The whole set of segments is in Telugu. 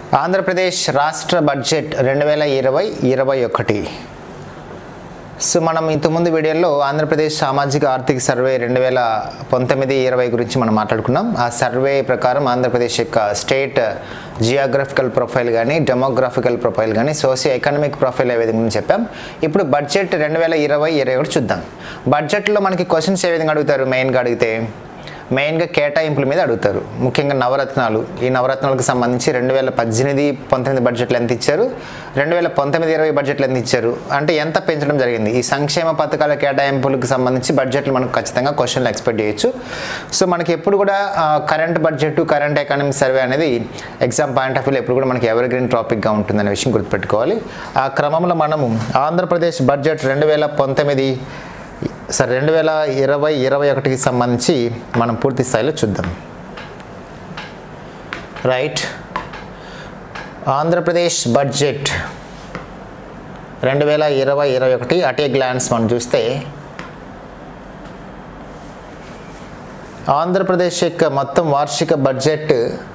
ఆంధ్రప్రదేశ్ రాష్ట్ర బడ్జెట్ రెండు వేల ఇరవై ఇరవై ఒకటి సో మనం ఇంతకుముందు వీడియోలో ఆంధ్రప్రదేశ్ సామాజిక ఆర్థిక సర్వే రెండు వేల పంతొమ్మిది ఇరవై గురించి మనం మాట్లాడుకున్నాం ఆ సర్వే ప్రకారం ఆంధ్రప్రదేశ్ యొక్క స్టేట్ జియోగ్రఫికల్ ప్రొఫైల్ కానీ డెమోగ్రఫికల్ ప్రొఫైల్ కానీ సోషియో ఎకనామిక్ ప్రొఫైల్ ఏ విధంగా చెప్పాం ఇప్పుడు బడ్జెట్ రెండు వేల ఇరవై ఇరవై ఒకటి చూద్దాం బడ్జెట్లో మనకి క్వశ్చన్స్ ఏ విధంగా అడుగుతారు మెయిన్గా అడిగితే మెయిన్గా కేటాయింపుల మీద అడుగుతారు ముఖ్యంగా నవరత్నాలు ఈ నవరత్నాలకు సంబంధించి రెండు వేల పద్దెనిమిది పంతొమ్మిది బడ్జెట్లు ఎంత ఇచ్చారు రెండు వేల పంతొమ్మిది ఇరవై బడ్జెట్లు ఎంత ఇచ్చారు అంటే ఎంత పెంచడం జరిగింది ఈ సంక్షేమ పథకాల కేటాయింపులకు సంబంధించి బడ్జెట్లు మనకు ఖచ్చితంగా క్వశ్చన్లు ఎక్స్పెక్ట్ చేయొచ్చు సో మనకి ఎప్పుడు కూడా current budget current economy survey అనేది ఎగ్జామ్ పాయింట్ ఆఫ్ వ్యూలో ఎప్పుడు కూడా మనకి ఎవర్ గ్రీన్ టాపిక్గా ఉంటుందనే విషయం గుర్తుపెట్టుకోవాలి ఆ క్రమంలో మనము ఆంధ్రప్రదేశ్ బడ్జెట్ రెండు వేల పంతొమ్మిది సరే రెండు వేల ఇరవై ఇరవై ఒకటికి సంబంధించి మనం పూర్తి స్థాయిలో చూద్దాం రైట్ ఆంధ్రప్రదేశ్ బడ్జెట్ రెండు వేల ఇరవై ఇరవై ఒకటి అటే గ్లాన్స్ మనం చూస్తే ఆంధ్రప్రదేశ్ యొక్క మొత్తం వార్షిక బడ్జెట్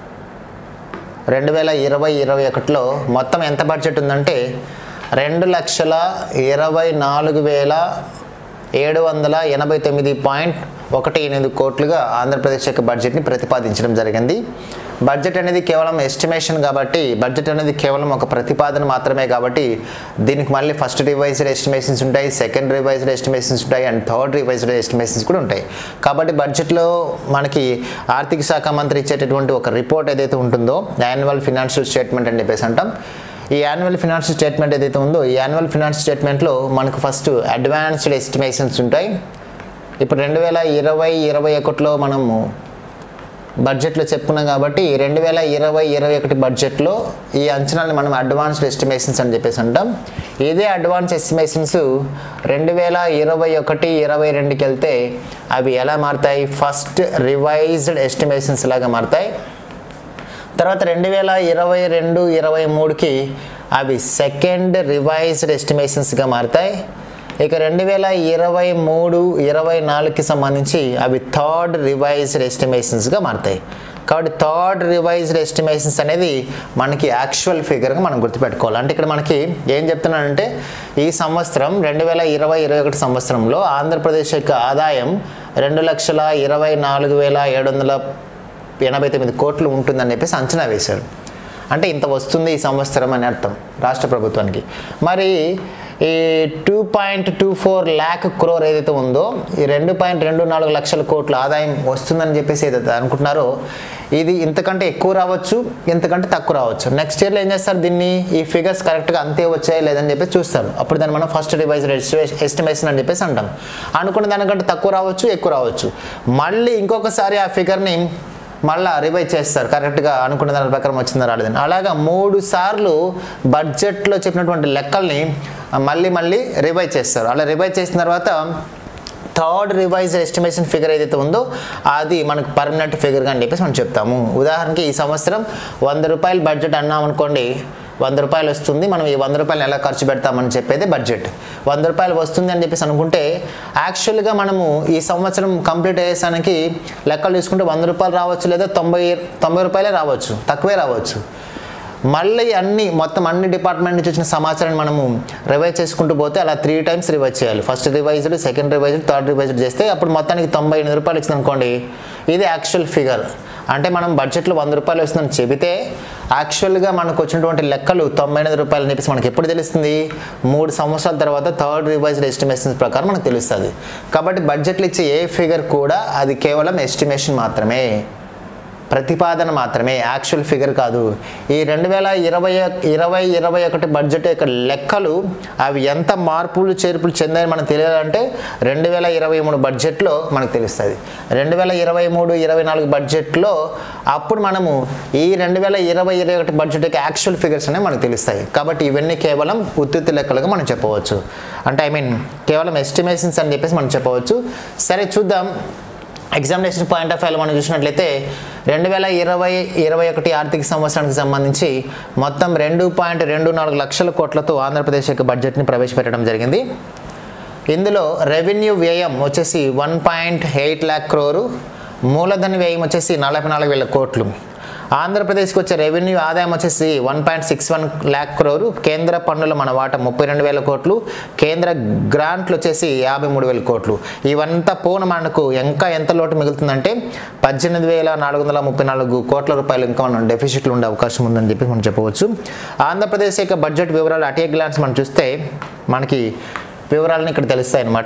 రెండు వేల ఇరవై ఇరవై ఒకటిలో మొత్తం ఎంత బడ్జెట్ ఉందంటే రెండు లక్షల ఇరవై నాలుగు వేల ఏడు వందల ఎనభై తొమ్మిది పాయింట్ ఒకటి ఎనిమిది కోట్లుగా ఆంధ్రప్రదేశ్ యొక్క బడ్జెట్ని ప్రతిపాదించడం జరిగింది బడ్జెట్ అనేది కేవలం ఎస్టిమేషన్ కాబట్టి బడ్జెట్ అనేది కేవలం ఒక ప్రతిపాదన మాత్రమే కాబట్టి దీనికి మళ్ళీ ఫస్ట్ రివైజ్డ్ ఎస్టిమేషన్స్ ఉంటాయి సెకండ్ రివైజ్డ్ ఎస్టిమేషన్స్ ఉంటాయి అండ్ థర్డ్ రివైజ్డ్ ఎస్టిమేషన్స్ కూడా ఉంటాయి కాబట్టి బడ్జెట్లో మనకి ఆర్థిక శాఖ మంత్రి ఇచ్చేటటువంటి ఒక రిపోర్ట్ ఏదైతే ఉంటుందో యాన్యువల్ ఫినాన్షియల్ స్టేట్మెంట్ అని చెప్పేసి అంటాం ఈ యాన్యువల్ ఫినాన్షియల్ స్టేట్మెంట్ ఏదైతే ఉందో ఈ యాన్యువల్ ఫినాన్స్ స్టేట్మెంట్లో మనకు ఫస్ట్ అడ్వాన్స్డ్ ఎస్టిమేషన్స్ ఉంటాయి ఇప్పుడు రెండు వేల ఇరవై ఇరవై ఒకటిలో మనము బడ్జెట్లో చెప్పుకున్నాం కాబట్టి రెండు వేల ఇరవై ఇరవై ఒకటి బడ్జెట్లో ఈ అంచనాలు మనం అడ్వాన్స్డ్ ఎస్టిమేషన్స్ అని చెప్పేసి అంటాం ఇదే అడ్వాన్స్ ఎస్టిమేషన్స్ రెండు వేల ఇరవై ఒకటి ఇరవై రెండుకి వెళ్తే అవి ఎలా మారుతాయి ఫస్ట్ రివైజ్డ్ ఎస్టిమేషన్స్ లాగా మారుతాయి తర్వాత రెండు వేల ఇరవై రెండు ఇరవై మూడుకి అవి సెకండ్ రివైజ్డ్ ఎస్టిమేషన్స్గా మారుతాయి ఇక రెండు వేల ఇరవై మూడు ఇరవై నాలుగుకి సంబంధించి అవి థర్డ్ రివైజ్డ్ ఎస్టిమేషన్స్గా మారుతాయి కాబట్టి థర్డ్ రివైజ్డ్ ఎస్టిమేషన్స్ అనేది మనకి యాక్చువల్ ఫిగర్గా మనం గుర్తుపెట్టుకోవాలి అంటే ఇక్కడ మనకి ఏం చెప్తున్నానంటే ఈ సంవత్సరం రెండు వేల ఇరవై ఇరవై ఒకటి సంవత్సరంలో ఆంధ్రప్రదేశ్ యొక్క ఆదాయం రెండు లక్షల ఇరవై నాలుగు వేల ఏడు వందల ఎనభై తొమ్మిది కోట్లు ఉంటుందని చెప్పేసి అంచనా వేశారు అంటే ఇంత వస్తుంది ఈ సంవత్సరం అని అర్థం రాష్ట్ర ప్రభుత్వానికి మరి ఈ two point two four lakh crore ఏదైతే ఉందో ఈ రెండు పాయింట్ రెండు నాలుగు లక్షల కోట్ల ఆదాయం వస్తుందని చెప్పేసి ఏదైతే అనుకుంటున్నారో ఇది ఇంతకంటే ఎక్కువ రావచ్చు ఇంతకంటే తక్కువ రావచ్చు నెక్స్ట్ ఇయర్లో ఏం చేస్తారు దీన్ని ఈ ఫిగర్స్ కరెక్ట్గా అంతే వచ్చాయి లేదని చెప్పేసి చూస్తారు అప్పుడు దాన్ని మనం ఫస్ట్ రివైజ్ ఎస్టిమేషన్ అని చెప్పేసి అంటాం అనుకున్న దానికంటే తక్కువ రావచ్చు ఎక్కువ రావచ్చు మళ్ళీ ఇంకొకసారి ఆ ఫిగర్ని మళ్ళీ రివైజ్ చేస్తారు కరెక్ట్గా అనుకున్న దాని ప్రకారం వచ్చిందా రాలేదని అలాగా మూడు సార్లు బడ్జెట్లో చెప్పినటువంటి లెక్కల్ని మళ్ళీ మళ్ళీ రివైజ్ చేస్తారు అలా రివైజ్ చేసిన తర్వాత థర్డ్ రివైజ్ ఎస్టిమేషన్ ఫిగర్ ఏదైతే ఉందో అది మనకు పర్మనెంట్ ఫిగర్గా అని చెప్పేసి మనం చెప్తాము ఉదాహరణకి ఈ సంవత్సరం వంద రూపాయలు బడ్జెట్ అన్నాం అనుకోండి వంద రూపాయలు వస్తుంది మనం ఈ వంద రూపాయలు ఎలా ఖర్చు పెడతామని చెప్పేది బడ్జెట్ వంద రూపాయలు వస్తుంది అని చెప్పేసి అనుకుంటే యాక్చువల్గా మనము ఈ సంవత్సరం కంప్లీట్ అయ్యేసానికి లెక్కలు తీసుకుంటే వంద రూపాయలు రావచ్చు లేదా తొంభై తొంభై రూపాయలే రావచ్చు తక్కువే రావచ్చు మళ్ళీ అన్ని మొత్తం అన్ని డిపార్ట్మెంట్ నుంచి వచ్చిన సమాచారాన్ని మనము రివైజ్ చేసుకుంటూ పోతే అలా త్రీ టైమ్స్ రివైజ్ చేయాలి first revised second revised third revised చేస్తే అప్పుడు మొత్తానికి తొంభై ఎనిమిది రూపాయలు ఇచ్చింది అనుకోండి ఇది యాక్చువల్ ఫిగర్ అంటే మనం బడ్జెట్లో వంద రూపాయలు వస్తుందని చెబితే యాక్చువల్గా మనకు వచ్చినటువంటి లెక్కలు తొంభై ఎనిమిది రూపాయలు అని చెప్పేసి మనకి ఎప్పుడు తెలుస్తుంది మూడు సంవత్సరాల తర్వాత థర్డ్ రివైజ్డ్ ఎస్టిమేషన్స్ ప్రకారం మనకు తెలుస్తుంది కాబట్టి బడ్జెట్లు ఇచ్చే ఏ ఫిగర్ కూడా అది కేవలం ఎస్టిమేషన్ మాత్రమే ప్రతిపాదన మాత్రమే యాక్చువల్ ఫిగర్ కాదు ఈ రెండు వేల ఇరవై ఇరవై ఇరవై ఒకటి బడ్జెట్ యొక్క లెక్కలు అవి ఎంత మార్పులు చేర్పులు చెందాయని మనకు తెలియాలంటే రెండు వేల ఇరవై మూడు బడ్జెట్లో మనకు తెలుస్తుంది రెండు వేల ఇరవై మూడు ఇరవై నాలుగు బడ్జెట్లో అప్పుడు మనము ఈ రెండు వేల ఇరవై ఇరవై ఒకటి బడ్జెట్ యొక్క యాక్చువల్ ఫిగర్స్ అనేవి మనకు తెలుస్తాయి కాబట్టి ఇవన్నీ కేవలం ఉత్తుత్తి లెక్కలుగా మనం చెప్పవచ్చు అంటే ఐ మీన్ కేవలం ఎస్టిమేషన్స్ అని చెప్పేసి మనం చెప్పవచ్చు సరే చూద్దాం ఎగ్జామినేషన్ పాయింట్ ఆఫ్ వ్యూ మనం చూసినట్లయితే రెండు వేల ఇరవై ఇరవై ఒకటి ఆర్థిక సంవత్సరానికి సంబంధించి మొత్తం రెండు పాయింట్ రెండు నాలుగు లక్షల కోట్లతో ఆంధ్రప్రదేశ్ యొక్క బడ్జెట్ని ప్రవేశపెట్టడం జరిగింది ఇందులో రెవెన్యూ వ్యయం వచ్చేసి one point eight lakh crore మూలధన వ్యయం వచ్చేసి నలభై నాలుగు వేల కోట్లు ఆంధ్రప్రదేశ్కి వచ్చే రెవెన్యూ ఆదాయం వచ్చేసి one point six one lakh crore కేంద్ర పన్నుల మన వాటా ముప్పై రెండు వేల కోట్లు కేంద్ర గ్రాంట్లు వచ్చేసి యాభై మూడు వేల కోట్లు ఇవంతా పోను మనకు ఇంకా ఎంత లోటు మిగులుతుందంటే పద్దెనిమిది వేల నాలుగు వందల ముప్పై నాలుగు కోట్ల రూపాయలు ఇంకా మనం డెఫిసిట్లు ఉండే అవకాశం ఉందని చెప్పి మనం చెప్పవచ్చు ఆంధ్రప్రదేశ్ యొక్క బడ్జెట్ వివరాలు అటే గ్లాన్స్ మనం చూస్తే మనకి వివరాలను ఇక్కడ తెలుస్తాయి అన్నమాట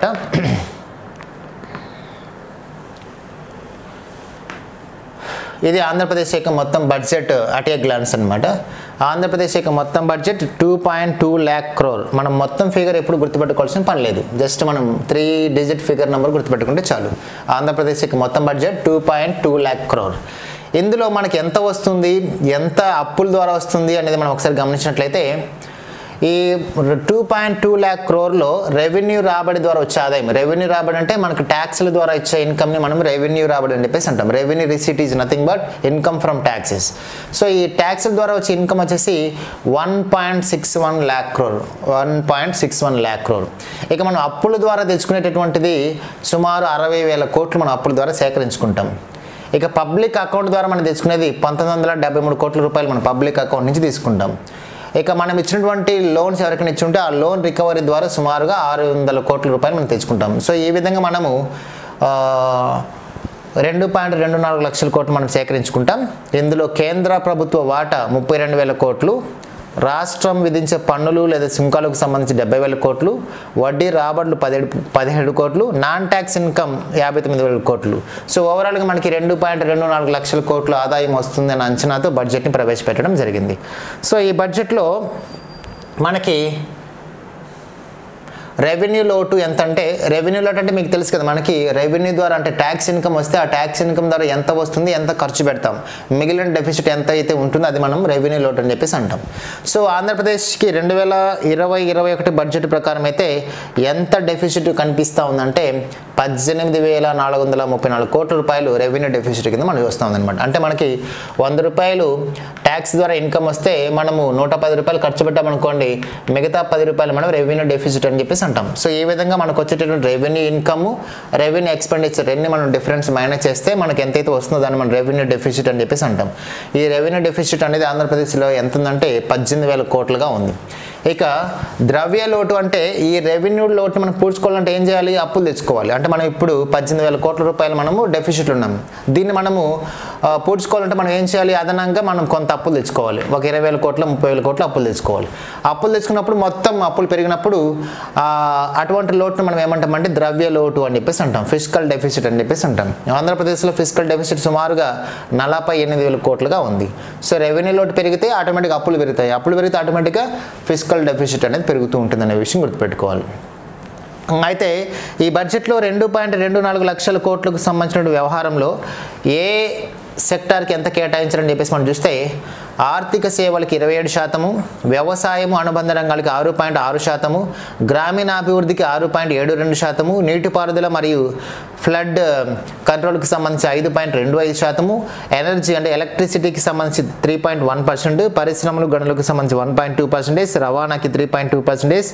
ఇది ఆంధ్రప్రదేశ్ యొక్క మొత్తం బడ్జెట్ అటే గ్లాన్స్ అనమాట ఆంధ్రప్రదేశ్ యొక్క మొత్తం budget two point two lakh crore మనం మొత్తం ఫిగర్ ఎప్పుడు గుర్తుపెట్టుకోవాల్సిన పని లేదు జస్ట్ మనం త్రీ డిజిట్ ఫిగర్ నెంబర్ గుర్తుపెట్టుకుంటే చాలు ఆంధ్రప్రదేశ్ యొక్క మొత్తం budget two point two lakh crore ఇందులో మనకి ఎంత వస్తుంది ఎంత అప్పుల ద్వారా వస్తుంది అనేది మనం ఒకసారి గమనించినట్లయితే ఈ టూ పాయింట్ టూ ల్యాక్ క్రోర్లో రెవెన్యూ రాబడి ద్వారా వచ్చే ఆదాయం రెవెన్యూ రాబడి అంటే మనకు ట్యాక్స్ల ద్వారా ఇచ్చే ఇన్కమ్ని మనం రెవెన్యూ రాబడి అని చెప్పేసి అంటాం revenue receipt is nothing but income from taxes so ఈ ట్యాక్స్ల ద్వారా వచ్చే ఇన్కమ్ వచ్చేసి one point six one lakh crore one point six one lakh crore ఇక మనం అప్పుల ద్వారా తెచ్చుకునేటటువంటిది సుమారు అరవై వేల కోట్లు మనం అప్పుల ద్వారా సేకరించుకుంటాం ఇక పబ్లిక్ అకౌంట్ ద్వారా మనం తెచ్చుకునేది పంతొమ్మిది వందల డెబ్బై మూడు కోట్ల రూపాయలు మన పబ్లిక్ అకౌంట్ నుంచి తీసుకుంటాం ఇక మనం ఇచ్చినటువంటి లోన్స్ ఎవరికైనా ఇచ్చుంటే ఆ లోన్ రికవరీ ద్వారా సుమారుగా ఆరు వందల కోట్ల రూపాయలు మనం తెచ్చుకుంటాం సో ఈ విధంగా మనము ఆ, రెండు పాయింట్ రెండు నాలుగు లక్షల కోట్లు మనం సేకరించుకుంటాం ఇందులో కేంద్ర ప్రభుత్వ వాటా ముప్పై రెండు వేల కోట్లు రాష్ట్రం విధించే పన్నులు లేదా సుంకాలకు సంబంధించి డెబ్బై వేల కోట్లు వడ్డీ రాబడులు పదిహేడు పదిహేడు కోట్లు నాన్ ట్యాక్స్ ఇన్కమ్ యాభై తొమ్మిది వేల కోట్లు సో ఓవరాల్గా మనకి రెండు పాయింట్ రెండు నాలుగు లక్షల కోట్ల ఆదాయం వస్తుందన్న అంచనాతో బడ్జెట్ని ప్రవేశపెట్టడం జరిగింది సో ఈ బడ్జెట్లో మనకి రెవెన్యూ లోటు ఎంత అంటే రెవెన్యూ లోటు అంటే మీకు తెలుసు కదా మనకి రెవెన్యూ ద్వారా అంటే ట్యాక్స్ ఇన్కమ్ వస్తే ఆ ట్యాక్స్ ఇన్కమ్ ద్వారా ఎంత వస్తుంది ఎంత ఖర్చు పెడతాం మిగిలిన డెఫిసిట్ ఎంత అయితే ఉంటుందో అది మనం రెవెన్యూ లోటు అని చెప్పేసి అంటాం సో ఆంధ్రప్రదేశ్కి రెండు వేల ఇరవై ఇరవై ఒకటి బడ్జెట్ ప్రకారం అయితే ఎంత డెఫిసిట్ కనిపిస్తూ ఉందంటే పద్దెనిమిది వేల నాలుగు వందల ముప్పై నాలుగు కోట్ల రూపాయలు రెవెన్యూ డెఫిసిట్ కింద మనకి వస్తూ ఉందన్నమాట అంటే మనకి వంద రూపాయలు ట్యాక్స్ ద్వారా ఇన్కమ్ వస్తే మనము నూట పది రూపాయలు ఖర్చు పెట్టామనుకోండి మిగతా పది రూపాయలు మనం రెవెన్యూ డెఫిసిట్ అని చెప్పేసి అంటాం సో ఈ విధంగా మనకు వచ్చేటటువంటి రెవెన్యూ ఇన్కమ్ రెవెన్యూ ఎక్స్పెండిచర్ రెండు మనం డిఫరెన్స్ మైనస్ చేస్తే మనకి ఎంతైతే వస్తుందో దాన్ని మనం రెవెన్యూ డెఫిసిట్ అని చెప్పేసి అంటాం ఈ రెవెన్యూ డెఫిసిట్ అనేది ఆంధ్రప్రదేశ్లో ఎంత ఉందంటే పద్దెనిమిది వేల కోట్లుగా ఉంది ఇక ద్రవ్య లోటు అంటే ఈ రెవెన్యూ లోటు మనం పూడ్చుకోవాలంటే ఏం చేయాలి అప్పులు తెచ్చుకోవాలి అంటే మనం ఇప్పుడు పద్దెనిమిది వేల కోట్ల రూపాయలు మనము డెఫిసిట్ ఉన్నాం దీన్ని మనము ఆ, పూడ్చుకోవాలంటే మనం ఏం చేయాలి అదనంగా మనం కొంత అప్పులు తెచ్చుకోవాలి ఒక ఇరవై వేల కోట్ల ముప్పై వేల కోట్ల అప్పులు తెచ్చుకోవాలి అప్పులు తెచ్చుకున్నప్పుడు మొత్తం అప్పులు పెరిగినప్పుడు ఆ, అటువంటి లోటును మనం ఏమంటామంటే ద్రవ్య లోటు అని చెప్పేసి అంటాం ఫిజికల్ డెఫిసిట్ అని చెప్పేసి అంటాం ఆంధ్రప్రదేశ్లో ఫిజికల్ డెఫిసిట్ సుమారుగా నలభై ఎనిమిది వేల కోట్లుగా ఉంది సో రెవెన్యూ లోటు పెరిగితే ఆటోమేటిక్గా అప్పులు పెరుగుతాయి అప్పులు పెరిగితే ఆటోమేటిక్గా ఫిజికల్ డెఫిసిట్ అనేది పెరుగుతూ ఉంటుంది అనే విషయం గుర్తుపెట్టుకోవాలి అయితే ఈ బడ్జెట్లో రెండు పాయింట్ రెండు నాలుగు లక్షల కోట్లకు సంబంధించిన వ్యవహారంలో ఏ సెక్టార్కి ఎంత కేటాయించారని చెప్పేసి మనం చూస్తే ఆర్థిక సేవలకు ఇరవై ఏడు శాతము వ్యవసాయము అనుబంధ రంగాలకి ఆరు పాయింట్ ఆరు శాతము గ్రామీణాభివృద్ధికి ఆరు పాయింట్ ఏడు రెండు శాతము నీటిపారుదల మరియు ఫ్లడ్ కంట్రోల్కి సంబంధించి ఐదు పాయింట్ రెండు ఐదు శాతము ఎనర్జీ అంటే ఎలక్ట్రిసిటీకి సంబంధించి త్రీ పాయింట్ వన్ పర్సెంట్ పరిశ్రమలు గనులకు సంబంధించి వన్ పాయింట్ టూ పర్సెంటేజ్ రవాణాకి three point two percentage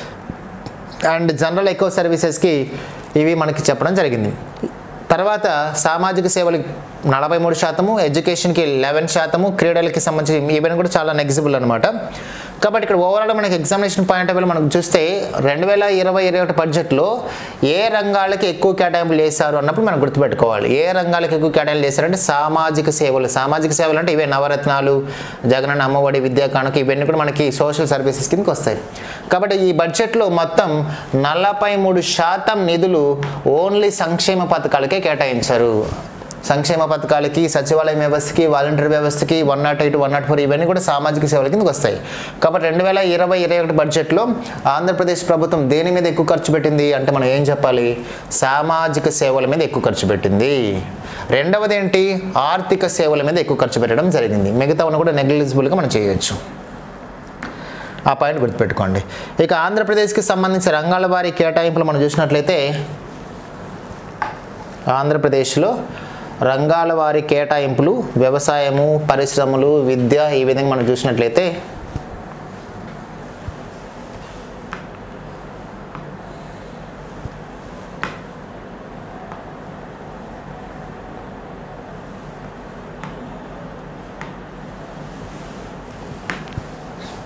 and general eco సర్వీసెస్కి ఇవి మనకి చెప్పడం జరిగింది తర్వాత సామాజిక సేవలకి నలభై మూడు శాతము ఎడ్యుకేషన్కి లెవెన్ శాతము క్రీడలకి సంబంధించి ఈవెన్ కూడా చాలా నెగ్జిబుల్ అనమాట కాబట్టి ఇక్కడ ఓవరాల్ మనకి ఎగ్జామినేషన్ పాయింట్ ఆఫ్ వ్యూ మనం చూస్తే రెండు వేల ఇరవై ఇరవై ఒకటి బడ్జెట్లో ఏ రంగాలకి ఎక్కువ కేటాయింపులు చేశారు అన్నప్పుడు మనం గుర్తుపెట్టుకోవాలి ఏ రంగాలకు ఎక్కువ కేటాయింపులు చేశారంటే సామాజిక సేవలు సామాజిక సేవలు అంటే ఇవే నవరత్నాలు జగనన్న అమ్మఒడి విద్యా కానుక ఇవన్నీ కూడా మనకి సోషల్ సర్వీసెస్ కిందకి వస్తాయి కాబట్టి ఈ బడ్జెట్లో మొత్తం నలభై మూడు శాతం నిధులు ఓన్లీ సంక్షేమ పథకాలకే కేటాయించారు సంక్షేమ పథకాలకి సచివాలయం వ్యవస్థకి వాలంటీర్ వ్యవస్థకి one nought eight one nought four ఇవన్నీ కూడా సామాజిక సేవల కిందకి వస్తాయి కాబట్టి రెండు వేల ఇరవై ఇరవై ఒకటి బడ్జెట్లో ఆంధ్రప్రదేశ్ ప్రభుత్వం దేని మీద ఎక్కువ ఖర్చు పెట్టింది అంటే మనం ఏం చెప్పాలి సామాజిక సేవల మీద ఎక్కువ ఖర్చు పెట్టింది రెండవది ఏంటి ఆర్థిక సేవల మీద ఎక్కువ ఖర్చు పెట్టడం జరిగింది మిగతా ఉన్న కూడా నెగ్లిజిబుల్గా మనం చేయొచ్చు ఆ పాయింట్ గుర్తుపెట్టుకోండి ఇక ఆంధ్రప్రదేశ్కి సంబంధించిన రంగాల వారి కేటాయింపులు మనం చూసినట్లయితే ఆంధ్రప్రదేశ్లో రంగాల వారి కేటాయింపులు వ్యవసాయము పరిశ్రమలు విద్య ఈ విధంగా మనం చూసినట్లయితే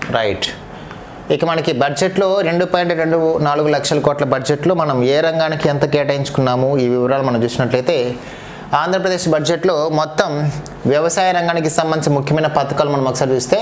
రైట్ ఇక మనకి బడ్జెట్లో రెండు పాయింట్ రెండు నాలుగు లక్షల కోట్ల బడ్జెట్లో మనం ఏ రంగానికి ఎంత కేటాయించుకున్నాము ఈ వివరాలు మనం చూసినట్లయితే ఆంధ్రప్రదేశ్ బడ్జెట్లో మొత్తం వ్యవసాయ రంగానికి సంబంధించి ముఖ్యమైన పథకాలు మనం ఒకసారి చూస్తే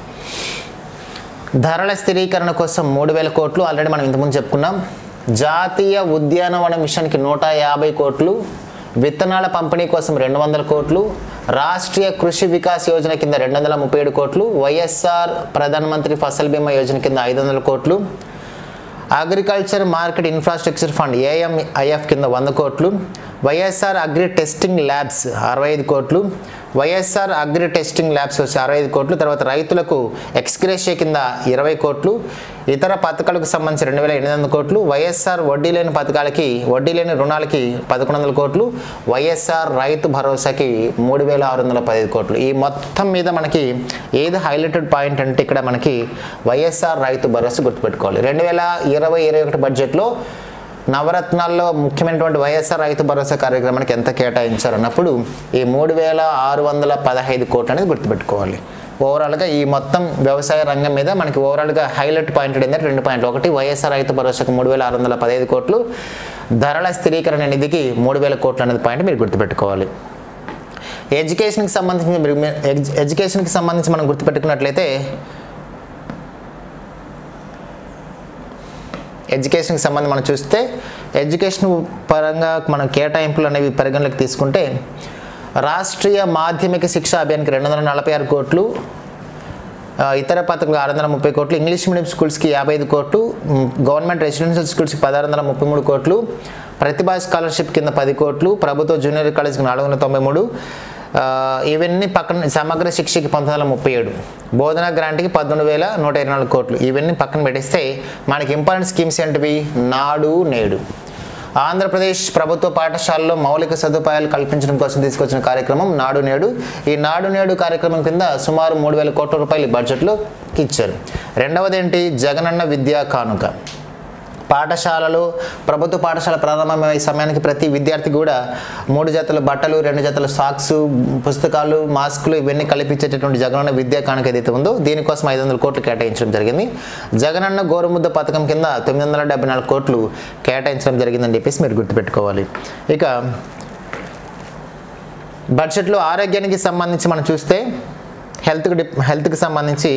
ధరల స్థిరీకరణ కోసం మూడు వేల కోట్లు ఆల్రెడీ మనం ఇంతకుముందు చెప్పుకున్నాం జాతీయ ఉద్యానవన మిషన్కి నూట యాభై కోట్లు విత్తనాల పంపిణీ కోసం రెండు వందల కోట్లు రాష్ట్రీయ కృషి వికాస్ యోజన కింద రెండు వందల ముప్పై ఏడు కోట్లు వైఎస్ఆర్ ప్రధానమంత్రి ఫసల్ బీమా యోజన కింద ఐదు వందల కోట్లు agriculture market infrastructure fund AMIF కింద వంద కోట్లు వైఎస్ఆర్ అగ్రి టెస్టింగ్ ల్యాబ్స్ అరవై ఐదు కోట్లు వైఎస్ఆర్ అగ్రి టెస్టింగ్ ల్యాబ్స్ వచ్చి అరవై ఐదు కోట్లు తర్వాత రైతులకు ఎక్స్గ్రేషియా కింద ఇరవై కోట్లు ఇతర పథకాలకు సంబంధించి రెండు వేల ఎనిమిది వందల కోట్లు వైఎస్ఆర్ వడ్డీ లేని పథకాలకి వడ్డీ లేని రుణాలకి పదకొండు వందల కోట్లు వైఎస్ఆర్ రైతు భరోసాకి మూడు వేల ఆరు వందల పదిహేను కోట్లు ఈ మొత్తం మీద మనకి ఏది హైలైటెడ్ పాయింట్ అంటే ఇక్కడ మనకి వైఎస్ఆర్ రైతు భరోసా గుర్తుపెట్టుకోవాలి రెండు వేల ఇరవై ఇరవై ఒకటి బడ్జెట్లో నవరత్నాల్లో ముఖ్యమైనటువంటి వైఎస్ఆర్ రైతు భరోసా కార్యక్రమానికి ఎంత కేటాయించారు అన్నప్పుడు ఈ మూడు వేల ఆరు వందల పదహైదు కోట్లు అనేది గుర్తుపెట్టుకోవాలి ఓవరాల్గా ఈ మొత్తం వ్యవసాయ రంగం మీద మనకి ఓవరాల్గా హైలైట్ పాయింట్ ఏంటంటే రెండు పాయింట్లు ఒకటి వైఎస్ఆర్ రైతు భరోసాకు మూడు వేల ఆరు వందల పదహైదు కోట్లు ధరల స్థిరీకరణ నిధికి మూడు వేల కోట్లు అనేది పాయింట్ మీరు గుర్తుపెట్టుకోవాలి ఎడ్యుకేషన్కి సంబంధించి మీరు- మీరు- ఎడ్యు- ఎడ్యుకేషన్కి సంబంధించి మనం గుర్తుపెట్టుకున్నట్లయితే ఎడ్యుకేషన్కి సంబంధం మనం చూస్తే ఎడ్యుకేషన్ పరంగా మనం కేటాయింపులు అనేవి పరిగణలోకి తీసుకుంటే రాష్ట్రీయ మాధ్యమిక శిక్షా అభియాన్కి రెండు వందల నలభై ఆరు కోట్లు ఆ, ఇతర పథకాలు ఆరు వందల ముప్పై కోట్లు ఇంగ్లీష్ మీడియం స్కూల్స్కి యాభై ఐదు కోట్లు మ్, గవర్నమెంట్ రెసిడెన్షియల్ స్కూల్స్కి పదహారు వందల ముప్పై మూడు కోట్లు ప్రతిభా స్కాలర్షిప్ కింద పది కోట్లు ప్రభుత్వ జూనియర్ కాలేజ్కి నాలుగు వందల తొంభై మూడు ఆ, ఇవన్నీ పక్కన సమగ్ర శిక్షకి పంతొమ్మిది వందల ముప్పై ఏడు బోధన గ్రాంట్కి పదకొండు వేల నూట ఇరవై నాలుగు కోట్లు ఇవన్నీ పక్కన పెట్టేస్తే మనకి ఇంపార్టెంట్ స్కీమ్స్ ఏంటివి నాడు నేడు ఆంధ్రప్రదేశ్ ప్రభుత్వ పాఠశాలలో మౌలిక సదుపాయాలు కల్పించడం కోసం తీసుకొచ్చిన కార్యక్రమం నాడు నేడు ఈ నాడు నేడు కార్యక్రమం కింద సుమారు మూడు వేల కోట్ల రూపాయలు ఈ బడ్జెట్లో ఇచ్చారు రెండవది ఏంటి జగనన్న విద్యా కానుక పాఠశాలలు ప్రభుత్వ పాఠశాల ప్రారంభమయ్యే సమయానికి ప్రతి విద్యార్థి కూడా మూడు జతల బట్టలు రెండు జతల సాక్స్ పుస్తకాలు మాస్కులు ఇవన్నీ కల్పించేటటువంటి జగనన్న విద్యా కానుక ఏదైతే ఉందో దీనికోసం ఐదు వందల కోట్లు కేటాయించడం జరిగింది జగనన్న గోరుముద్ద పథకం కింద తొమ్మిది వందల డెబ్బై నాలుగు కోట్లు కేటాయించడం జరిగిందని చెప్పేసి మీరు గుర్తుపెట్టుకోవాలి ఇక బడ్జెట్లో ఆరోగ్యానికి సంబంధించి మనం చూస్తే హెల్త్కి డిప్ హెల్త్కి సంబంధించి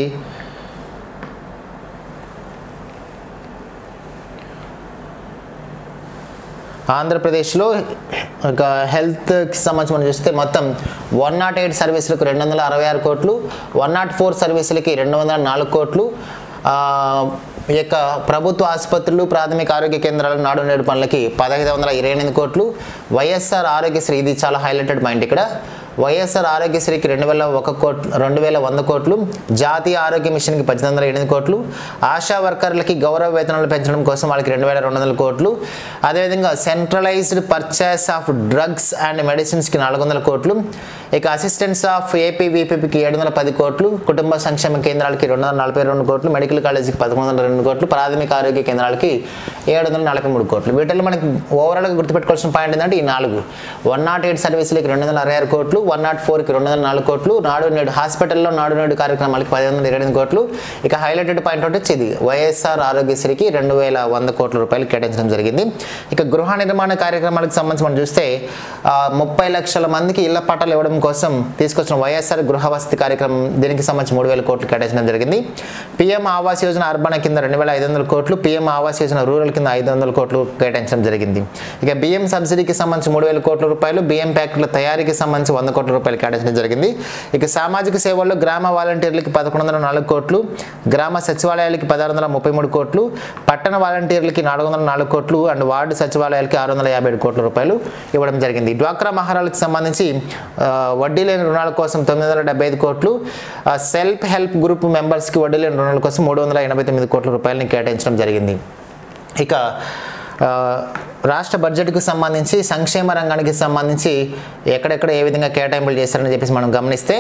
ఆంధ్రప్రదేశ్లో ఒక హెల్త్కి సంబంధించి మనం చూస్తే మొత్తం వన్ నాట్ ఎయిట్ సర్వీసులకు రెండు వందల అరవై ఆరు కోట్లు వన్ నాట్ ఫోర్ సర్వీసులకి రెండు వందల నాలుగు కోట్లు ఆ, ఈ యొక్క ప్రభుత్వ ఆసుపత్రులు ప్రాథమిక ఆరోగ్య కేంద్రాల నాడు నేడు పనులకి పదహైదు వందల ఇరవై ఎనిమిది కోట్లు వైఎస్ఆర్ ఆరోగ్యశ్రీ ఇది చాలా హైలైటెడ్ పాయింట్ ఇక్కడ వైఎస్ఆర్ ఆరోగ్యశ్రీకి రెండు వేల ఒక కోట్లు రెండు వేల వంద కోట్లు జాతీయ ఆరోగ్య మిషన్కి పద్దెనిమిది వందల ఎనిమిది కోట్లు ఆశా వర్కర్లకి గౌరవ వేతనాలు పెంచడం కోసం వాళ్ళకి రెండు వేల రెండు వందల కోట్లు అదేవిధంగా centralised purchase of drugs and మెడిసిన్స్కి నాలుగు వందల కోట్లు ఇక అసిస్టెంట్స్ ఆఫ్ ఏపీ వీపీకి ఏడు వందల పది కోట్లు కుటుంబ సంక్షేమ కేంద్రాలకి రెండు వందల నలభై రెండు కోట్లు మెడికల్ కాలేజీకి పదకొండు వందల రెండు కోట్లు ప్రాథమిక ఆరోగ్య కేంద్రాలకి ఏడు వందల నలభై మూడు కోట్లు వీటిలో మనకి ఓవరాల్గా గుర్తుపెట్టుకోవాల్సిన పాయింట్ ఏంటంటే ఈ నాలుగు వన్ నాట్ ఎయిట్ సర్వీసులకి రెండు వందల అరవై ఆరు కోట్లు వన్ నాట్ ఫోర్కి రెండు వందల నాలుగు కోట్లు నాడు నేడు హాస్పిటల్లో నాడు నేడు కార్యక్రమాలకి పది వందల ఇరవై ఎనిమిది కోట్లు ఇక హైలైటెడ్ పాయింట్ వచ్చి ఇది వైఎస్ఆర్ ఆరోగ్యశ్రీకి రెండు వేల వంద కోట్ల రూపాయలు కేటాయించడం జరిగింది ఇక గృహ నిర్మాణ కార్యక్రమాలకు సంబంధించి మనం చూస్తే ఆ, ముప్పై లక్షల మందికి ఇళ్ల పట్టాలు ఇవ్వడం కోసం తీసుకొచ్చిన వైఎస్ఆర్ గృహ వసతి కార్యక్రమం దీనికి సంబంధించి మూడు వేల కోట్లు కేటాయించడం జరిగింది పిఎం ఆవాస్ యోజన అర్బన్ కింద రెండు వేల ఐదు వందల కోట్లు పిఎం ఆవాస్ యోజన రూరల్ కింద ఐదు వందల కోట్లు కేటాయించడం జరిగింది ఇక బియ్యం సబ్సిడీకి సంబంధించి మూడు వేల కోట్ల రూపాయలు బియ్యం ప్యాకెట్ల తయారీకి సంబంధించి వంద కోట్ల రూపాయలు కేటాయించడం జరిగింది ఇక సామాజిక సేవల్లో గ్రామ వాలంటీర్లకి పదకొండు వందల నాలుగు కోట్లు గ్రామ సచివాలయాలకి పదహారు వందల ముప్పై మూడు కోట్లు పట్టణ వాలంటీర్లకి నాలుగు వందల నాలుగు కోట్లు అండ్ వార్డు సచివాలయాలకి ఆరు వందల యాభై ఏడు కోట్ల రూపాయలు ఇవ్వడం జరిగింది డ్వాక్రా మహారాలకు సంబంధించి ఆ, వడ్డీ లేని రుణాల కోసం తొమ్మిది వందల డెబ్బై ఐదు కోట్లు ఆ, సెల్ఫ్ హెల్ప్ గ్రూప్ మెంబర్స్కి వడ్డీ లేని రుణాల కోసం మూడు వందల ఎనభై తొమ్మిది కోట్ల రూపాయలని కేటాయించడం జరిగింది ఇక ఆ, రాష్ట్ర బడ్జెట్కు సంబంధించి సంక్షేమ రంగానికి సంబంధించి ఎక్కడెక్కడ ఏ విధంగా కేటాయింపులు చేశారని చెప్పేసి మనం గమనిస్తే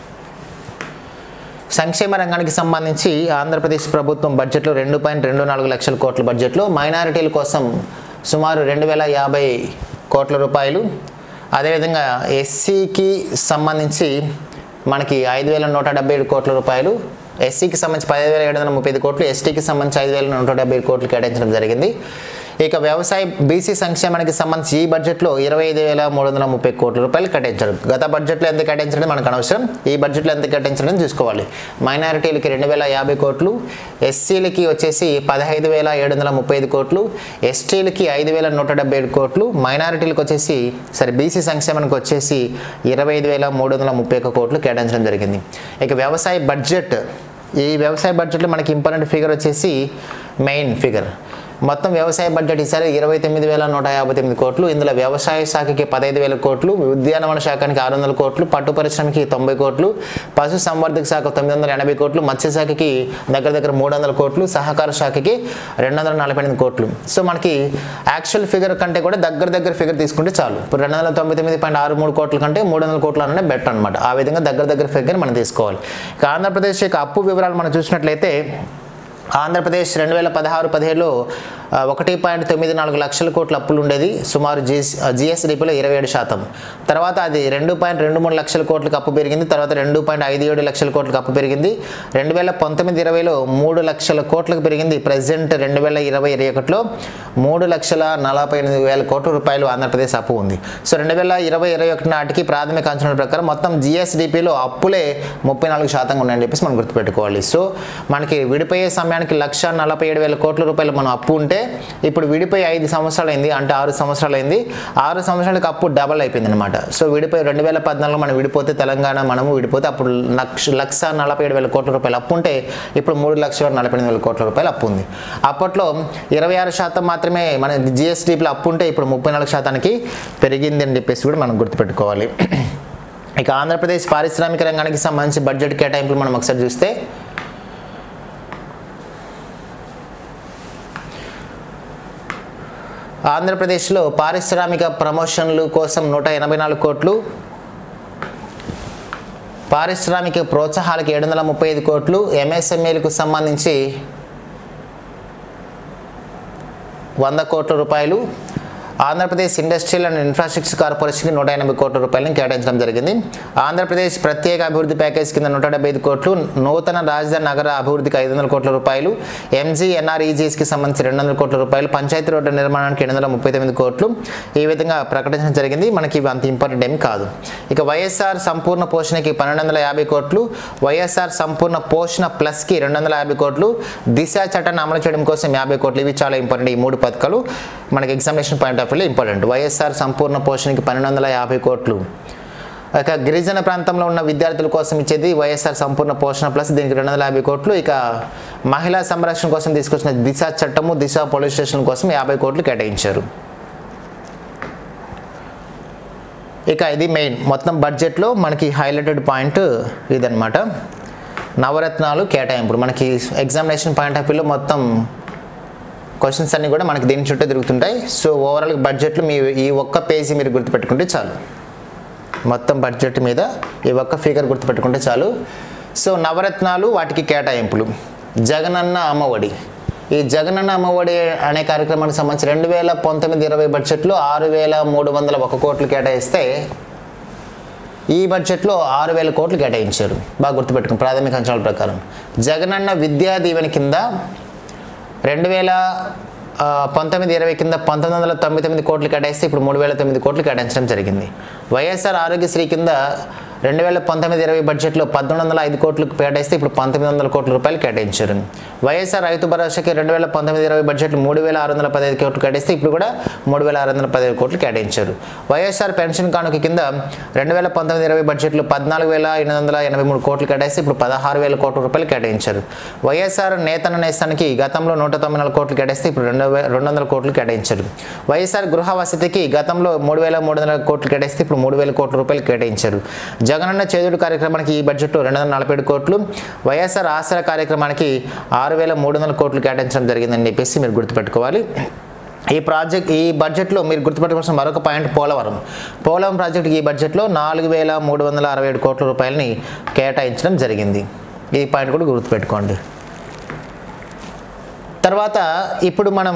సంక్షేమ రంగానికి సంబంధించి ఆంధ్రప్రదేశ్ ప్రభుత్వం బడ్జెట్లో రెండు పాయింట్ రెండు నాలుగు లక్షల కోట్ల బడ్జెట్లో మైనారిటీల కోసం సుమారు రెండు వేల యాభై కోట్ల రూపాయలు అదేవిధంగా ఎస్సీకి సంబంధించి మనకి ఐదు వేల నూట డెబ్బై ఏడు కోట్ల రూపాయలు ఎస్సీకి సంబంధించి పదిహేను వేల ఏడు వందల ముప్పై ఐదు కోట్లు ఎస్టీకి సంబంధించి ఐదు వేల నూట డెబ్బై కోట్లు కేటాయించడం జరిగింది ఇక వ్యవసాయ బీసీ సంక్షేమానికి సంబంధించి ఈ బడ్జెట్లో ఇరవై ఐదు వేల మూడు వందల ముప్పై కోట్ల రూపాయలు కేటాయించారు గత బడ్జెట్లో ఎంత కేటాయించడం మనకు అనవసరం ఈ బడ్జెట్లో ఎంత కేటాయించడం చూసుకోవాలి మైనారిటీలకి రెండు వేల యాభై కోట్లు ఎస్సీలకి వచ్చేసి పదహైదు వేల ఏడు వందల ముప్పై ఐదు కోట్లు ఎస్టీలకి ఐదు వేల నూట డెబ్బై ఏడు కోట్లు మైనారిటీలకు వచ్చేసి సరే బీసీ సంక్షేమానికి వచ్చేసి ఇరవై ఐదు వేల మూడు వందల ముప్పై ఒక్క కోట్లు కేటాయించడం జరిగింది ఇక వ్యవసాయ బడ్జెట్ ఈ వ్యవసాయ బడ్జెట్లో మనకి ఇంపార్టెంట్ ఫిగర్ వచ్చేసి మెయిన్ ఫిగర్ మొత్తం వ్యవసాయ బడ్జెట్ ఈసారి ఇరవై తొమ్మిది వేల నూట యాభై తొమ్మిది కోట్లు ఇందులో వ్యవసాయ శాఖకి పదహైదు వేల కోట్లు ఉద్యానవన శాఖకి ఆరు వందల కోట్లు పట్టు పరిశ్రమకి తొంభై కోట్లు పశు సంవర్ధక శాఖ తొమ్మిది వందల ఎనభై కోట్లు మత్స్య శాఖకి దగ్గర దగ్గర మూడు వందల కోట్లు సహకార శాఖకి రెండు వందల నలభై ఎనిమిది కోట్లు సో మనకి యాక్చువల్ ఫిగర్ కంటే కూడా దగ్గర దగ్గర ఫిగర్ తీసుకుంటే చాలు ఇప్పుడు రెండు వందల తొంభై తొమ్మిది పాయింట్ ఆరు మూడు కోట్ల కంటే మూడు వందల కోట్లు అనే బెటర్ అనమాట ఆ విధంగా దగ్గర దగ్గర ఫిగర్ మనం తీసుకోవాలి ఇక ఆంధ్రప్రదేశ్ యొక్క అప్పు వివరాలు మనం చూసినట్లయితే ఆంధ్రప్రదేశ్ రెండు వేల పదహారు పదిహేడులో ఆ, ఒకటి పాయింట్ తొమ్మిది నాలుగు లక్షల కోట్ల అప్పులు ఉండేది సుమారు జిఎస్ జిఎస్డిపిలో ఇరవై ఏడు శాతం తర్వాత అది రెండు పాయింట్ రెండు మూడు లక్షల కోట్లకు అప్పు పెరిగింది తర్వాత రెండు పాయింట్ ఐదు ఏడు లక్షల కోట్లకు అప్పు పెరిగింది రెండు వేల పంతొమ్మిది ఇరవైలో మూడు లక్షల కోట్లకు పెరిగింది ప్రజెంట్ రెండు వేల ఇరవై ఇరవై ఒకటిలో మూడు లక్షల నలభై ఎనిమిది వేల కోట్ల రూపాయలు ఆంధ్రప్రదేశ్ అప్పు ఉంది సో రెండు వేల ఇరవై ఇరవై ఒకటి నాటికి ప్రాథమిక అంచనాల ప్రకారం మొత్తం జిఎస్డిపిలో అప్పులే ముప్పై నాలుగు శాతంగా ఉన్నాయని చెప్పేసి మనం గుర్తుపెట్టుకోవాలి సో మనకి విడిపోయే సమయానికి లక్ష నలభై ఏడు వేల కోట్ల రూపాయలు మనం అప్పు ఉంటే ఇప్పుడు విడిపోయి ఐదు సంవత్సరాలు అయింది అంటే ఆరు సంవత్సరాలు అయింది ఆరు సంవత్సరాలకు అప్పు డబల్ అయిపోయింది అనమాట సో విడిపోయి రెండు వేల పద్నాలుగులో మనం విడిపోతే తెలంగాణ మనము విడిపోతే అప్పుడు లక్ష లక్ష నలభై ఏడు వేల కోట్ల రూపాయలు అప్పు ఉంటే ఇప్పుడు మూడు లక్షల నలభై ఎనిమిది వేల కోట్ల రూపాయలు అప్పు ఉంది అప్పట్లో ఇరవై ఆరు శాతం మాత్రమే మన జిఎస్టీలో అప్పు ఉంటే ఇప్పుడు ముప్పై నాలుగు శాతానికి పెరిగింది అని చెప్పేసి కూడా మనం గుర్తుపెట్టుకోవాలి ఇక ఆంధ్రప్రదేశ్ పారిశ్రామిక రంగానికి సంబంధించి బడ్జెట్ కేటాయింపులు మనం ఒకసారి చూస్తే ఆంధ్రప్రదేశ్లో పారిశ్రామిక ప్రమోషన్లు కోసం నూట ఎనభై నాలుగు కోట్లు పారిశ్రామిక ప్రోత్సాహాలకు ఏడు వందల ముప్పై ఐదు కోట్లు ఎంఎస్ఎంఏలకు సంబంధించి వంద కోట్ల రూపాయలు ఆంధ్రప్రదేశ్ ఇండస్ట్రియల్ అండ్ ఇన్ఫ్రాస్ట్రక్చర్ కార్పొరేషన్కి నూట ఎనభై కోట్ల రూపాయలను కేటాయించడం జరిగింది ఆంధ్రప్రదేశ్ ప్రత్యేక అభివృద్ధి ప్యాకేజ్ కింద నూట డెబ్బై ఐదు కోట్లు నూతన రాజధాని నగర అభివృద్ధికి ఐదు వందల కోట్ల రూపాయలు ఎంజీ ఎన్ఆర్ఈజీఎస్కి సంబంధించి రెండు వందల కోట్ల రూపాయలు పంచాయతీ రోడ్డు నిర్మాణానికి రెండు వందల ముప్పై తొమ్మిది కోట్లు ఈ విధంగా ప్రకటించడం జరిగింది మనకి ఇవి అంత ఇంపార్టెంట్ ఏం కాదు ఇక వైఎస్ఆర్ సంపూర్ణ పోషణకి పన్నెండు వందల యాభై కోట్లు వైఎస్ఆర్ సంపూర్ణ పోషణ ప్లస్కి రెండు వందల యాభై కోట్లు దిశ చట్టాన్ని అమలు చేయడం కోసం యాభై కోట్లు ఇవి చాలా ఇంపార్టెంట్ ఈ మూడు పథకాలు మనకి ఎగ్జామినేషన్ పాయింట్ ఆఫ్ వ్యూలో ఇంపార్టెంట్ వైఎస్ఆర్ సంపూర్ణ పోషణకి పన్నెండు వందల యాభై కోట్లు ఇక గిరిజన ప్రాంతంలో ఉన్న విద్యార్థుల కోసం ఇచ్చేది వైఎస్ఆర్ సంపూర్ణ పోషణ ప్లస్ దీనికి రెండు వందల యాభై కోట్లు ఇక మహిళా సంరక్షణ కోసం తీసుకొచ్చిన దిశ చట్టము దిశ పోలీస్ స్టేషన్ కోసం యాభై కోట్లు కేటాయించారు ఇక ఇది మెయిన్ మొత్తం బడ్జెట్లో మనకి హైలైటెడ్ పాయింట్ ఇదనమాట నవరత్నాలు కేటాయింపులు మనకి ఎగ్జామినేషన్ పాయింట్ ఆఫ్ వ్యూలో మొత్తం క్వశ్చన్స్ అన్నీ కూడా మనకి దీని చుట్టూ తిరుగుతుంటాయి సో ఓవరాల్ బడ్జెట్లో మీ ఈ ఒక్క పేజీ మీరు గుర్తుపెట్టుకుంటే చాలు మొత్తం బడ్జెట్ మీద ఈ ఒక్క ఫిగర్ గుర్తుపెట్టుకుంటే చాలు సో నవరత్నాలు వాటికి కేటాయింపులు జగనన్న అమ్మఒడి ఈ జగనన్న అమ్మఒడి అనే కార్యక్రమానికి సంబంధించి రెండు వేల పంతొమ్మిది ఇరవై బడ్జెట్లో ఆరు వేల మూడు వందల ఒక కోట్లు కేటాయిస్తే ఈ బడ్జెట్లో ఆరు వేల కోట్లు కేటాయించారు బాగా గుర్తుపెట్టుకుని ప్రాథమిక అంచనాల ప్రకారం జగనన్న విద్యా దీవెన కింద రెండు వేల ఆ, పంతొమ్మిది ఇరవై కింద పంతొమ్మిది వందల తొంభై తొమ్మిది కోట్లు కేటాయిస్తే ఇప్పుడు మూడు వేల తొమ్మిది కోట్లు కేటాయించడం జరిగింది వైఎస్ఆర్ ఆరోగ్యశ్రీ కింద రెండు వేల పంతొమ్మిది ఇరవై బడ్జెట్లో పద్దెనిమిది వందల ఐదు కోట్లకు కేటాయిస్తే ఇప్పుడు పంతొమ్మిది వందల కోట్ల రూపాయలు కేటాయించారు వైఎస్ఆర్ రైతు భరోసాకి రెండు వేల పంతొమ్మిది ఇరవై బడ్జెట్లో మూడు వేల ఆరు వందల పదహైదు కోట్లు కేటాయిస్తే ఇప్పుడు కూడా మూడు వేల ఆరు వందల పదహైదు కోట్లు కేటాయించారు వైఎస్ఆర్ పెన్షన్ కానుక కింద రెండు వేల పంతొమ్మిది ఇరవై బడ్జెట్లో పద్నాలుగు వేల ఎనిమిది వందల ఎనభై మూడు కోట్లు కేటాయిస్తే ఇప్పుడు పదహారు వేల కోట్ల రూపాయలు కేటాయించారు వైఎస్ఆర్ నేతన నేస్తానికి గతంలో నూట తొంభై నాలుగు కోట్లు కేటాయిస్తే ఇప్పుడు రెండు వే రెండు వందల కోట్లు కేటాయించారు వైఎస్ఆర్ గృహ వసతికి గతంలో మూడు వేల మూడు వందల కోట్లు కేటాయిస్తే ఇప్పుడు మూడు వేల కోట్ల రూపాయలు కేటాయించారు జగనన్న చేదుడు కార్యక్రమానికి ఈ బడ్జెట్లో రెండు వందల నలభై ఏడు కోట్లు వైఎస్ఆర్ ఆసరా కార్యక్రమానికి ఆరు వేల మూడు వందల కోట్లు కేటాయించడం జరిగిందని చెప్పేసి మీరు గుర్తుపెట్టుకోవాలి ఈ ప్రాజెక్ట్ ఈ బడ్జెట్లో మీరు గుర్తుపెట్టుకోవాల్సిన మరొక పాయింట్ పోలవరం పోలవరం ప్రాజెక్టుకి ఈ బడ్జెట్లో నాలుగు వేల మూడు వందల అరవై ఏడు కోట్ల రూపాయలని కేటాయించడం జరిగింది ఈ పాయింట్ కూడా గుర్తుపెట్టుకోండి తర్వాత ఇప్పుడు మనం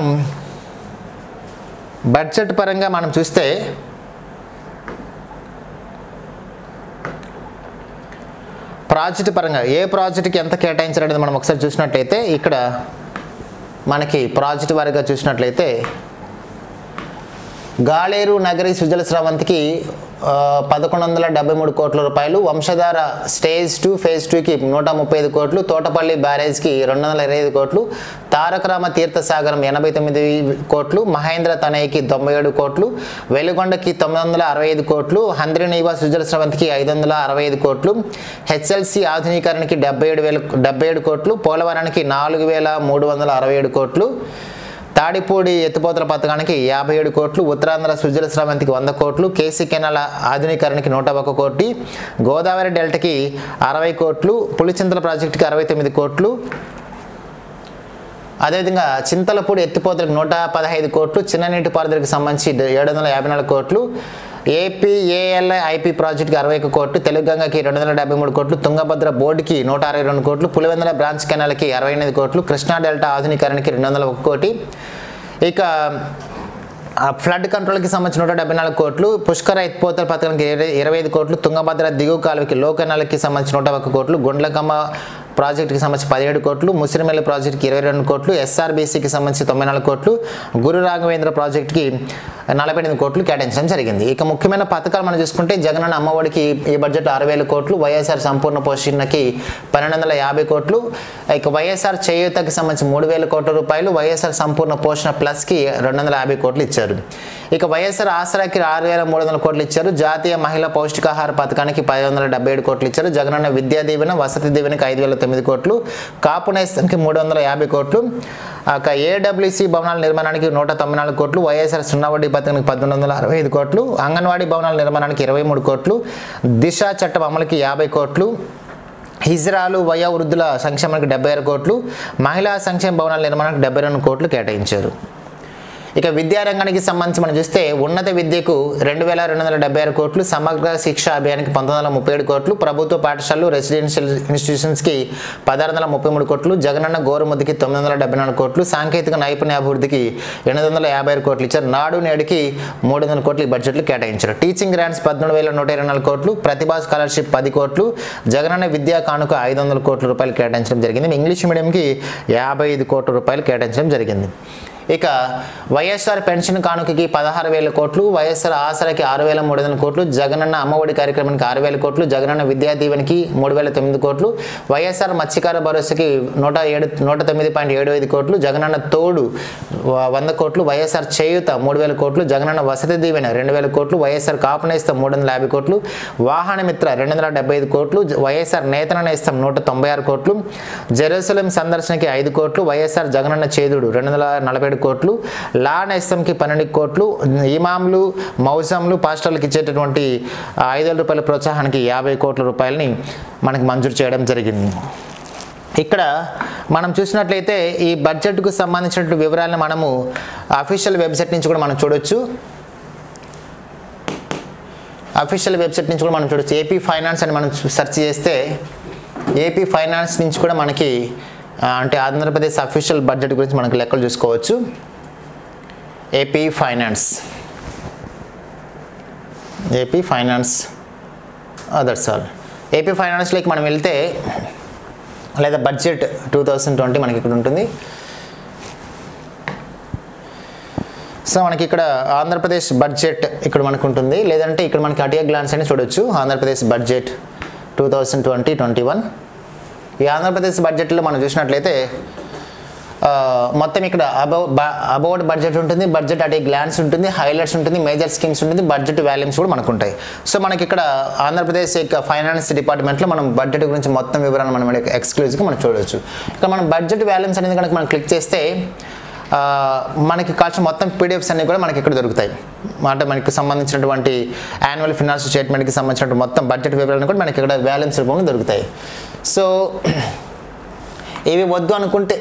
బడ్జెట్ పరంగా మనం చూస్తే ప్రాజెక్ట్ పరంగా ఏ ప్రాజెక్ట్కి ఎంత కేటాయించారనేది మనం ఒకసారి చూసినట్లయితే ఇక్కడ మనకి ప్రాజెక్ట్ వారిగా చూసినట్లయితే గాలేరు నగరి సుజల స్రవంతికి ఆ, పదకొండు వందల డెబ్బై మూడు కోట్ల రూపాయలు వంశధార స్టేజ్ టూ ఫేజ్ టూకి నూట ముప్పై ఐదు కోట్లు తోటపల్లి బ్యారేజ్కి రెండు వందల ఇరవై ఐదు కోట్లు తారకరామ తీర్థసాగరం ఎనభై తొమ్మిది కోట్లు మహేంద్ర తనయ్యకి తొంభై ఏడు కోట్లు వెలుగొండకి తొమ్మిది వందల అరవై ఐదు కోట్లు హంద్రినీవా సుజల స్రవంతికి ఐదు వందల అరవై ఐదు కోట్లు హెచ్ఎల్సి ఆధునీకరణకి డెబ్బై ఏడు వేల డెబ్బై ఏడు కోట్లు పోలవరానికి నాలుగు వేల మూడు వందల అరవై ఏడు కోట్లు తాడిపూడి ఎత్తిపోతల పథకానికి యాభై ఏడు కోట్లు ఉత్తరాంధ్ర సుజల స్రవంతికి వంద కోట్లు కేసీ కెనాల ఆధునీకరణకి నూట ఒక కోటి గోదావరి డెల్టాకి అరవై కోట్లు పులిచింతల ప్రాజెక్టుకి అరవై తొమ్మిది కోట్లు అదేవిధంగా చింతలపూడి ఎత్తిపోతలకు నూట పదహైదు కోట్లు చిన్న నీటిపారుదలకి సంబంధించి ఏడు వందల యాభై నాలుగు కోట్లు ఏపీ ఏఎల్ఐ ఐపీ ప్రాజెక్టుకి అరవై ఒక కోట్లు తెలుగంగకి రెండు వందల డెబ్బై మూడు కోట్లు తుంగభద్ర బోర్డుకి నూట అరవై రెండు కోట్లు పులివెందుల బ్రాంచ్ కెనాల్కి అరవై ఎనిమిది కోట్లు కృష్ణా డెల్టా ఆధునీకరణకి రెండు వందల ఒక కోటి ఇక ఆ ఫ్లడ్ కంట్రోల్కి సంబంధించిన నూట డెబ్బై నాలుగు కోట్లు పుష్కర ఎత్తిపోతల పథకానికి ఇరవై ఇరవై ఐదు కోట్లు తుంగభద్ర దిగువ కాలువకి లో కెనాల్కి సంబంధించిన నూట ఒక్క కోట్లు గుండ్లకమ్మ ప్రాజెక్టుకి సంబంధించి పదిహేడు కోట్లు ముసిరిమెల్లి ప్రాజెక్టుకి ఇరవై రెండు కోట్లు ఎస్ఆర్బీసీకి సంబంధించి తొంభై నాలుగు కోట్లు గురు రాఘవేంద్ర ప్రాజెక్టుకి నలభై ఎనిమిది కోట్లు కేటాయించడం జరిగింది ఇక ముఖ్యమైన పథకాలు మనం చూసుకుంటే జగనన్న అమ్మఒడికి ఈ బడ్జెట్ ఆరు వేల కోట్లు వైఎస్ఆర్ సంపూర్ణ పోషణకి పన్నెండు వందల యాభై కోట్లు ఇక వైఎస్ఆర్ చేయూతకి సంబంధించి మూడు వేల కోట్ల రూపాయలు వైఎస్ఆర్ సంపూర్ణ పోషణ ప్లస్కి రెండు వందల యాభై కోట్లు ఇచ్చారు ఇక వైఎస్ఆర్ ఆసరాకి ఆరు వేల మూడు వందల కోట్లు ఇచ్చారు జాతీయ మహిళా పౌష్టికాహార పథకానికి పది వందల డెబ్బై ఏడు కోట్లు ఇచ్చారు జగనన్న విద్యా దీవెన వసతి దీవెనకి ఐదు వేల తొమ్మిది కోట్లు కాపు నేస్తానికి మూడు వందల యాభై కోట్లు ఇక ఏడబ్ల్యూసి భవనాల నిర్మాణానికి నూట తొంభై నాలుగు కోట్లు వైఎస్ఆర్ సున్నా వడ్డీ పథకానికి పద్దెనిమిది వందల అరవై ఐదు కోట్లు అంగన్వాడీ భవనాల నిర్మాణానికి ఇరవై మూడు కోట్లు దిశ చట్టం అమలుకి యాభై కోట్లు హిజ్రాలు వయో వృద్ధుల సంక్షేమానికి డెబ్బై ఆరు కోట్లు మహిళా సంక్షేమ భవనాల నిర్మాణానికి డెబ్బై రెండు కోట్లు కేటాయించారు ఇక విద్యారంగానికి సంబంధించి మనం చూస్తే ఉన్నత విద్యకు రెండు వేల రెండు వందల డెబ్బై ఆరు కోట్లు సమగ్ర శిక్ష అభియానికి పంతొమ్మిది వందల ముప్పై ఏడు కోట్లు ప్రభుత్వ పాఠశాలలు రెసిడెన్షియల్ ఇన్స్టిట్యూషన్స్కి పదహారు వందల ముప్పై మూడు కోట్లు జగనన్న గోరుముద్దుకి తొమ్మిది వందల డెబ్బై నాలుగు కోట్లు సాంకేతిక నైపుణ్యాభివృద్ధికి ఎనిమిది వందల యాభై ఆరు కోట్లు ఇచ్చారు నాడు నేడుకి మూడు వందల కోట్లు ఈ బడ్జెట్లు కేటాయించారు టీచింగ్ గ్రాంట్స్ పద్మూడు వేల నూట ఇరవై నాలుగు కోట్లు ప్రతిభా స్కాలర్షిప్ పది కోట్లు జగనన్న విద్యా కానుక ఐదు వందల కోట్ల రూపాయలు కేటాయించడం జరిగింది ఇంగ్లీష్ మీడియంకి యాభై ఐదు కోట్ల రూపాయలు కేటాయించడం జరిగింది ఇక వైఎస్ఆర్ పెన్షన్ కానుకకి పదహారు వేల కోట్లు వైఎస్ఆర్ ఆసరాకి ఆరు వేల మూడు వందల కోట్లు జగనన్న అమ్మఒడి కార్యక్రమానికి ఆరు వేల కోట్లు జగనన్న విద్యా దీవెనకి మూడు వేల తొమ్మిది కోట్లు వైఎస్ఆర్ మత్స్యకార భరోసాకి నూట ఏడు నూట తొమ్మిది పాయింట్ ఏడు ఐదు కోట్లు జగనన్న తోడు వ- వంద కోట్లు వైఎస్ఆర్ చేయూత మూడు వేల కోట్లు జగనన్న వసతి దీవెన రెండు వేల కోట్లు వైఎస్ఆర్ కాపు నేస్తం మూడు వందల యాభై కోట్లు వాహన మిత్ర రెండు వందల డెబ్బై ఐదు కోట్లు జ- వైఎస్ఆర్ నేతన నేస్తం నూట తొంభై ఆరు కోట్లు జెరూసలేం సందర్శనకి ఐదు కోట్లు వైఎస్ఆర్ జగనన్న చేదుడు రెండు వందల నలభై ఏడు కోట్లు లా నేస్తంకి పన్నెండు కోట్లు ఇమాంలు మౌజంలు పాస్టర్లకు ఇచ్చేటటువంటి ఆ, ఐదు వేల రూపాయల ప్రోత్సాహానికి యాభై కోట్ల రూపాయలని మనకి మంజూరు చేయడం జరిగింది ఇక్కడ మనం చూసినట్లయితే ఈ బడ్జెట్కు సంబంధించినటువంటి వివరాలను మనము అఫీషియల్ వెబ్సైట్ నుంచి కూడా మనం చూడొచ్చు అఫీషియల్ వెబ్సైట్ నుంచి కూడా మనం చూడొచ్చు ఏపీ ఫైనాన్స్ అని మనం సెర్చ్ చేస్తే ఏపీ ఫైనాన్స్ నుంచి కూడా మనకి ఆ, అంటే ఆంధ్రప్రదేశ్ అఫీషియల్ బడ్జెట్ గురించి మనకి లెక్కలు చూసుకోవచ్చు AP finance AP finance others all AP ఫైనాన్స్లోకి మనం వెళ్తే లేదా బడ్జెట్ టూ థౌజండ్ ట్వంటీ మనకి ఇక్కడ ఉంటుంది సో మనకి ఇక్కడ ఆంధ్రప్రదేశ్ బడ్జెట్ ఇక్కడ మనకు ఉంటుంది లేదంటే ఇక్కడ మనకి అటియా గ్లాన్స్ అని చూడొచ్చు Andhra Pradesh budget two thousand twenty twenty one ఈ ఆంధ్రప్రదేశ్ బడ్జెట్లో మనం చూసినట్లయితే ఆ, మొత్తం ఇక్కడ అబౌ అబౌట్ బడ్జెట్ ఉంటుంది బడ్జెట్ అటే గ్లాన్స్ ఉంటుంది హైలైట్స్ ఉంటుంది మేజర్ స్కీమ్స్ ఉంటుంది బడ్జెట్ వాల్యూమ్స్ కూడా మనకు ఉంటాయి సో మనకి ఇక్కడ ఆంధ్రప్రదేశ్ యొక్క ఫైనాన్స్ డిపార్ట్మెంట్లో మనం బడ్జెట్ గురించి మొత్తం వివరాలు మనం ఎక్స్క్లూజివ్గా మనం చూడవచ్చు ఇక్కడ మనం బడ్జెట్ వాల్యూమ్స్ అనేది కనుక మనం క్లిక్ చేస్తే ఆ, మనకి కావాల్సిన మొత్తం పీడిఎఫ్స్ అన్ని కూడా మనకి ఇక్కడ దొరుకుతాయి అంటే మనకి సంబంధించినటువంటి యాన్యువల్ ఫినాన్స్ స్టేట్మెంట్కి సంబంధించినటువంటి మొత్తం బడ్జెట్ వివరాలు కూడా మనకి ఇక్కడ వాల్యూమ్స్ రూపంలో దొరుకుతాయి సో ఇవి వద్దు అనుకుంటే